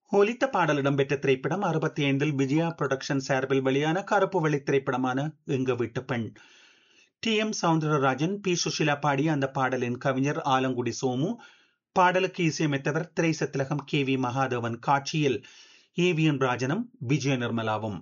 ஒலித்த பாடல் இடம்பெற்ற திரைப்படம் அறுபத்தி ஐந்தில் விஜயா புரொடக்ஷன் சார்பில் வெளியான கருப்பு வெள்ளி திரைப்படமான Enga Veettu Penn T M Soundararajan P Susheela பாடிய அந்த பாடலின் கவிஞர் ஆலங்குடி சோமு பாடலுக்கு இசையமைத்தவர் திரைசத்திலகம் கே வி மகாதேவன் காட்சியில் ஏவிஎன் ராஜனும் விஜய நிர்மலாவும்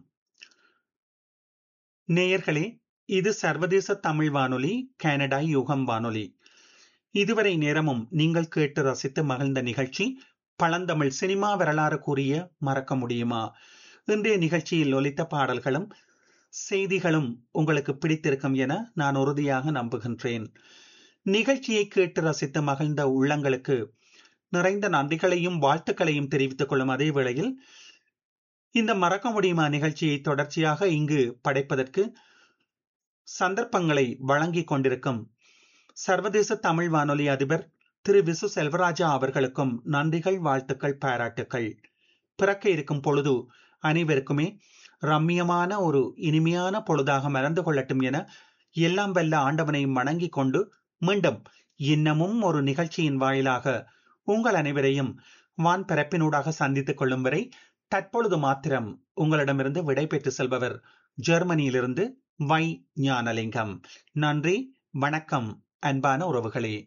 நேயர்களே இது சர்வதேச தமிழ் வானொலி கனடா யுகம் வானொலி இதுவரை நேரமும் நீங்கள் கேட்டு ரசித்து மகிழ்ந்த நிகழ்ச்சி பழந்தமிழ் சினிமா வரலாறு கூறிய மறக்க முடியுமா இன்றைய நிகழ்ச்சியில் ஒலித்த பாடல்களும் செய்திகளும் உங்களுக்கு பிடித்திருக்கும் என நான் உறுதியாக நம்புகின்றேன் நிகழ்ச்சியை கேட்டு ரசித்து மகிழ்ந்த உள்ளங்களுக்கு நிறைந்த நன்றிகளையும் வாழ்த்துக்களையும் தெரிவித்துக் கொள்ளும் அதே வேளையில் இந்த மறக்க முடியுமா நிகழ்ச்சியை தொடர்ச்சியாக இங்கு படைப்பதற்கு சந்தர்ப்பங்களை வழங்கிக் கொண்டிருக்கும் சர்வதேச தமிழ் வானொலி அதிபர் திரு விசு செல்வராஜா அவர்களுக்கும் நன்றிகள் வாழ்த்துக்கள் பாராட்டுக்கள் பிறக்க இருக்கும் பொழுது அனைவருக்குமே ரம்மியமான ஒரு இனிமையான பொழுதாக மறந்து கொள்ளட்டும் என எல்லாம் வல்ல ஆண்டவனை வணங்கிக் கொண்டு மீண்டும் இன்னமும் ஒரு நிகழ்ச்சியின் வாயிலாக உங்கள் அனைவரையும் வான் பரப்பினூடாக சந்தித்துக் கொள்ளும் வரை தற்பொழுது மாத்திரம் உங்களிடமிருந்து விடை பெற்று செல்பவர் ஜெர்மனியிலிருந்து வை ஞானலிங்கம் நன்றி வணக்கம் அன்பான உறவுகளே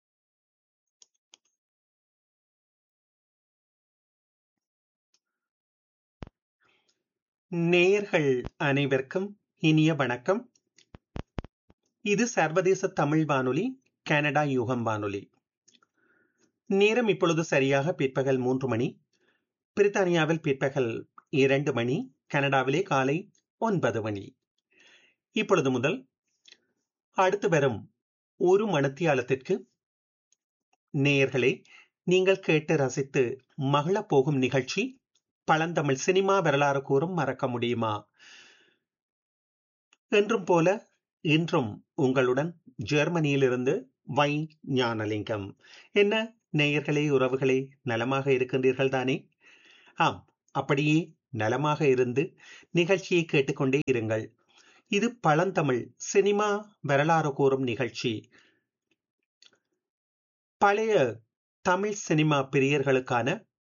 நேயர்கள் அனைவருக்கும் இனிய வணக்கம் இது சர்வதேச தமிழ் வானொலி கனடா யூகம் வானொலி நேரம் இப்பொழுது சரியாக பிற்பகல் மூன்று மணி பிரித்தானியாவில் பிற்பகல் இரண்டு மணி கனடாவிலே காலை ஒன்பது மணி இப்பொழுது முதல் அடுத்து வரும் ஒரு மணத்தியாலத்திற்கு நேயர்களே நீங்கள் கேட்டு ரசித்து மகிழப் போகும் நிகழ்ச்சி பழந்தமிழ் சினிமா வரலாறு கூறும் மறக்க முடியுமா என்றும் போல இன்றும் உங்களுடன் ஜெர்மனியிலிருந்து வை ஞானலிங்கம் என்ன நேயர்களே உறவுகளே நலமாக இருக்கின்றீர்கள் தானே ஆம் அப்படியே நலமாக இருந்து நிகழ்ச்சியை கேட்டுக்கொண்டே இருங்கள் இது பழந்தமிழ் சினிமா வரலாறு கூறும் நிகழ்ச்சி பழைய தமிழ் சினிமா பிரியர்களுக்கான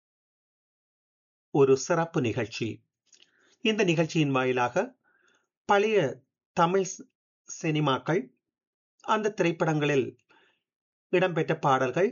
ஒரு சிறப்பு நிகழ்ச்சி இந்த நிகழ்ச்சியின் வாயிலாக பழைய தமிழ் சினிமாக்கள் அந்த திரைப்படங்களில் இடம்பெற்ற பாடல்கள்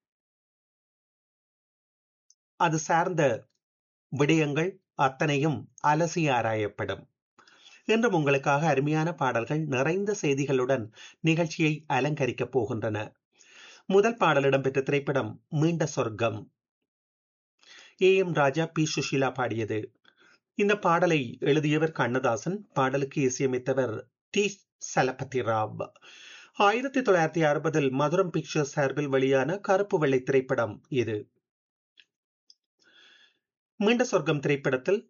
அது சார்ந்த விடயங்கள் அத்தனையும் அலசி ஆராயப்படும் இன்றும் உங்களுக்காக அருமையான பாடல்கள் நிறைந்த செய்திகளுடன் நிகழ்ச்சியை அலங்கரிக்கப் போகின்றன முதல் பாடல் இடம்பெற்ற திரைப்படம் Meenda Sorgam A M Raja P Susheela பாடியது இந்த பாடலை எழுதியவர் கண்ணதாசன் பாடலுக்கு இசையமைத்தவர் டி சலபதி ராவ் ஆயிரத்தி தொள்ளாயிரத்தி அறுபதில் மதுரம் பிக்சர்ஸ் சார்பில் வெளியான கருப்பு வெள்ளை திரைப்படம் இது மீண்ட சொர்க்கம் திரைப்படத்தில்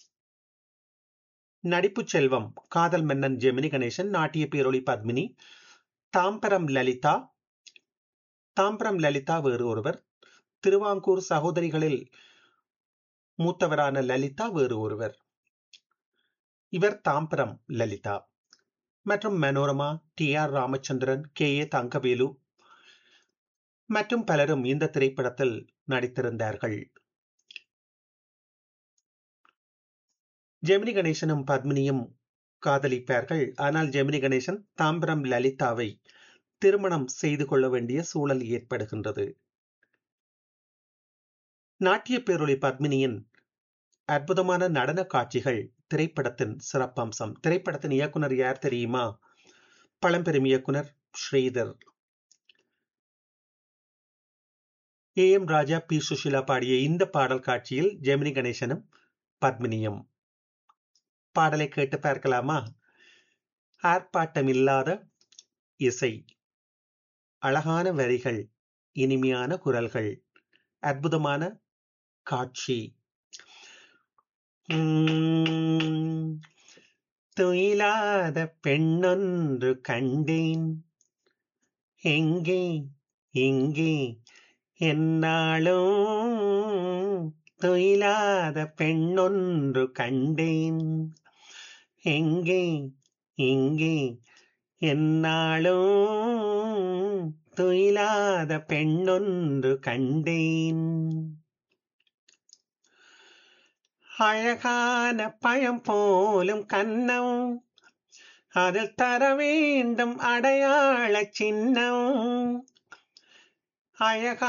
நடிப்பு செல்வம் காதல் மன்னன் ஜெமினி கணேசன் நாட்டிய பேரொளி பத்மினி தாம்பரம் லலிதா தாம்பரம் லலிதா வேறு ஒருவர் திருவாங்கூர் சகோதரிகளில் மூத்தவரான லலிதா வேறு ஒருவர் இவர் தாம்பரம் லலிதா மற்றும் Manorama T R Ramachandran K A Thangavelu மற்றும் பலரும் இந்த திரைப்படத்தில் நடித்திருந்தார்கள் ஜெமினி கணேசனும் பத்மினியும் காதலிப்பார்கள் ஆனால் ஜெமினி கணேசன் தாம்பரம் லலிதாவை திருமணம் செய்து கொள்ள வேண்டிய சூழல் ஏற்படுகின்றது நாட்டிய பேரொளி பத்மினியின் அற்புதமான நடன காட்சிகள் திரைப்படத்தின் சிறப்பம்சம் திரைப்படத்தின் இயக்குனர் யார் தெரியுமா பழம்பெரும் இயக்குனர் Sridhar A M Raja P Susheela பாடிய இந்த பாடல் காட்சியில் ஜெமினி கணேசனும் பத்மினியும் பாடலை கேட்டு பார்க்கலாமா ஆர்ப்பாட்டம் இல்லாத இசை அழகான வரிகள் இனிமையான குரல்கள் அற்புதமான காட்சி துயிலாத பெண்ணொன்று கண்டேன் எங்கே எங்கே என்னாலும் துயிலாத பெண்ணொன்று கண்டேன் எங்கே எங்கே என்னாலும் துயிலாத பெண்ணொன்று கண்டேன் அழகான பழம் போலும் கன்னம் அதில் தர வேண்டும் அடையாள சின்னம் அழகா